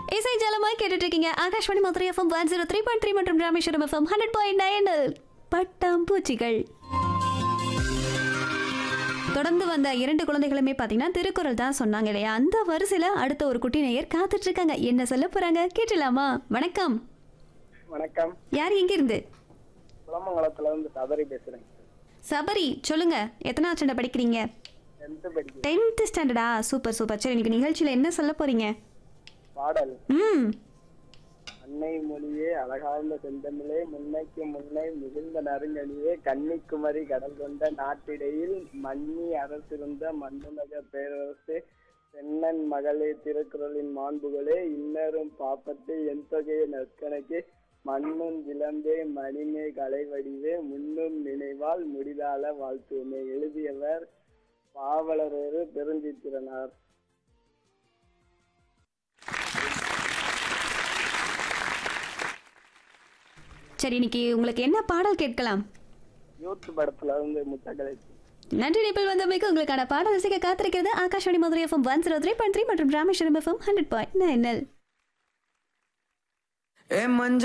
இசை ஜலமாய் கேட்டுட்டு இருக்கீங்க Akashvani Madurai FM one zero three point three மற்றும் Rameswaram FM hundred point nine பட்டாம்பூச்சிகள் தொடர்ந்து வந்த இரண்டு குழந்தைகளுமே பார்த்தீங்கன்னா திருக்குறள் தான் சொன்னாங்க இல்லையா அந்த வரிசையில் அடுத்த ஒரு குட்டி நேயர் காத்துட்டு இருக்காங்க என்ன சொல்ல போறாங்க கேட்டலாமா வணக்கம் வணக்கம் யார் எங்க இருந்து குளமங்கலத்துல இருந்து சபரி பேசுறேன் சபரி சொல்லுங்க எத்தனாவது ஸ்டாண்டர்ட் படிக்கிறீங்க டென்த்து படிக்கிறேன் டென்த் ஸ்டாண்டர்டா சூப்பர் சூப்பர் சரி இன்னைக்கு நிகழ்ச்சியில் என்ன சொல்ல போறீங்க பாடல் ம் அன்னை மொழியே அழகார்ந்த செந்தமிழே முன்னைக்கு முன்னை மிகுந்த நறுங்கனியே கன்னிக்குமரி கடல் கொண்ட நாட்டிடையில் மன்னி அரசிருந்த மண்ணுலக பேரரசு பெண்ணன் மகளே திருக்குறளின் மாண்புகளே இன்னரும் பாப்பத்து என் தொகையை நற்கணக்கு மண்ணும் விளம்பே மணிமே கலைவடிவே முன்னும் நினைவால் முடிதால வாழ்த்துவமே எழுதியவர் பாவலரேறு பெருஞ்சித்திரனார் சரி இன்னைக்கு உங்களுக்கு என்ன பாடல் கேட்கலாம் யூத் படத்துல இருந்து முத்தகலை நன்றி நிப்பில் வந்தமைக்கு உங்களுக்கான பாடல் ரசிக்க காத்திருக்கிறது Akashvani Madurai FM one zero three point three மற்றும் Rameswaram FM hundred point nine ஏ மஞ்ச